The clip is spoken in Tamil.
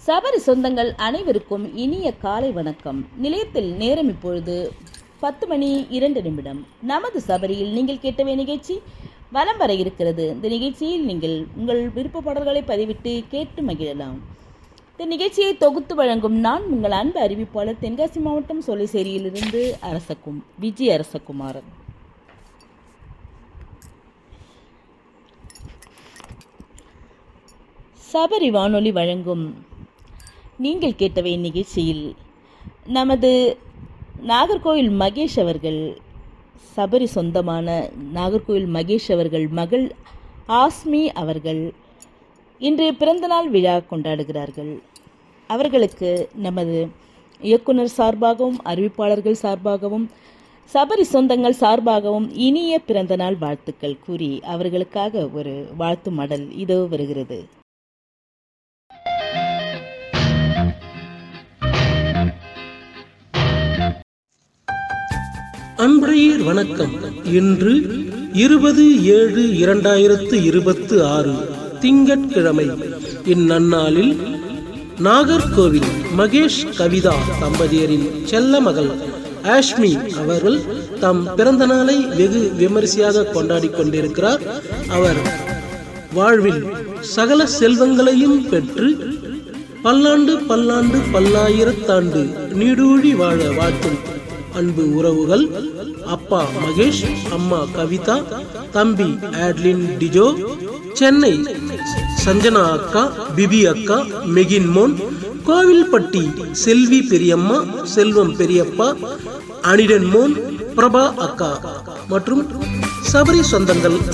சபரி சொந்தங்கள் அனைவருக்கும் இனிய காலை வணக்கம் நிலையத்தில் நேரம் இப்பொழுது பத்து மணி இரண்டு நிமிடம் நமது சபரியில் நீங்கள் கேட்டவே நிகழ்ச்சி வலம் வர இருக்கிறது இந்த நிகழ்ச்சியில் நீங்கள் உங்கள் விருப்ப பாடல்களை பதிவிட்டு கேட்டு மகிழலாம் இந்த நிகழ்ச்சியை தொகுத்து வழங்கும் நான் உங்கள் அன்பு அறிவிப்பாளர் தென்காசி மாவட்டம் சோலைசேரியிலிருந்து அரசக்கும் விஜய் அரசகுமாரன் சபரி வானொலி வழங்கும் நீங்கள் கேட்டவை நிகழ்ச்சியில் நமது நாகர்கோவில் மகேஷ் அவர்கள் சபரி சொந்தமான நாகர்கோவில் மகேஷ் அவர்கள் மகள் ஆஸ்மி அவர்கள் இன்று பிறந்தநாள் விழா கொண்டாடுகிறார்கள் அவர்களுக்கு நமது இயக்குனர் சார்பாகவும் அறிவிப்பாளர்கள் சார்பாகவும் சபரி சொந்தங்கள் சார்பாகவும் இனிய பிறந்தநாள் வாழ்த்துக்கள் கூறி அவர்களுக்காக ஒரு வாழ்த்து மடல் இதோ வருகிறது அன்பரையர் வணக்கம் இன்று இருபது ஏழு இரண்டாயிரத்து இருபத்து ஆறு திங்கட்கிழமை இந்நன்னாளில் நாகர்கோவில் மகேஷ் கவிதா தம்பதியரின் செல்ல மகள் ஆஷ்மி அவர்கள் தம் பிறந்த நாளை வெகு விமரிசையாக கொண்டாடி கொண்டிருக்கிறார் அவர் வாழ்வில் சகல செல்வங்களையும் பெற்று பல்லாண்டு பல்லாண்டு பல்லாயிரத்தாண்டு நீடூழி வாழ வாழ்த்தும் அன்பு உறவுகள் அப்பா மகேஷ் அம்மா கவிதா தம்பி ஆட்லின் டிஜோ சென்னை சஞ்சனா அக்கா பிபி அக்கா மெகின் மோன் கோவில்பட்டி செல்வி பெரியம்மா செல்வம் பெரியப்பா அனிடன் மோன் பிரபா அக்கா மற்றும் சபரி சொந்தங்கள்